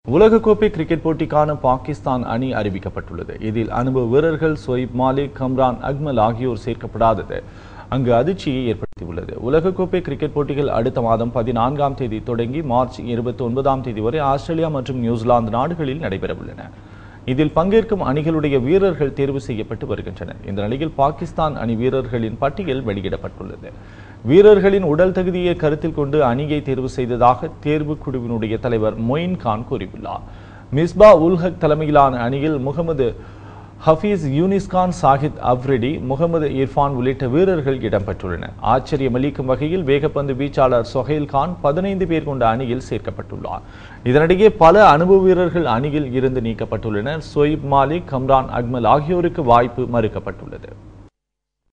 உலகக்கோப்பை கிரிக்கெட் போட்டிக்கான பாகிஸ்தான் அணி அறிவிக்கப்பட்டுள்ளது இதில் அனுபவ வீரர்கள் சொயிப் மாலிக் கம்ரான் அக்மல் ஆகியோர் சேர்க்கப்படாதது அங்கு அதிர்ச்சியை ஏற்படுத்தியுள்ளது உலகக்கோப்பை கிரிக்கெட் போட்டிகள் அடுத்த மாதம் பதினான்காம் தேதி தொடங்கி மார்ச் இருபத்தி ஒன்பதாம் தேதி வரை ஆஸ்திரேலியா மற்றும் நியூசிலாந்து நாடுகளில் நடைபெறவுள்ளன இதில் பங்கேற்கும் அணிகளுடைய வீரர்கள் தேர்வு செய்யப்பட்டு வருகின்றனர் இந்த நிலையில் பாகிஸ்தான் அணி வீரர்களின் பட்டியல் வெளியிடப்பட்டுள்ளது வீரர்களின் உடல் தகுதியை கருத்தில் கொண்டு அணியை தேர்வு செய்ததாக தேர்வு குழுவினுடைய தலைவர் மொயின் கான் கூறியுள்ளார் மிஸ்பா உல்ஹக் தலைமையிலான அணியில் முகமது ஹஃபீஸ் யூனிஸ்கான் சாஹித் அப்ரிடி முகமது இர்ஃபான் உள்ளிட்ட வீரர்கள் இடம்பெற்றுள்ளனர் ஆச்சரியமளிக்கும் வகையில் வேகப்பந்து வீச்சாளர் சொஹைல் கான் பதினைந்து பேர் கொண்ட அணியில் சேர்க்கப்பட்டுள்ளார் இதனிடையே பல அனுபவ வீரர்கள் அணியில் இருந்து நீக்கப்பட்டுள்ளனர் சொயிப் மாலிக் கம்ரான் அக்மல் ஆகியோருக்கு வாய்ப்பு மறுக்கப்பட்டுள்ளது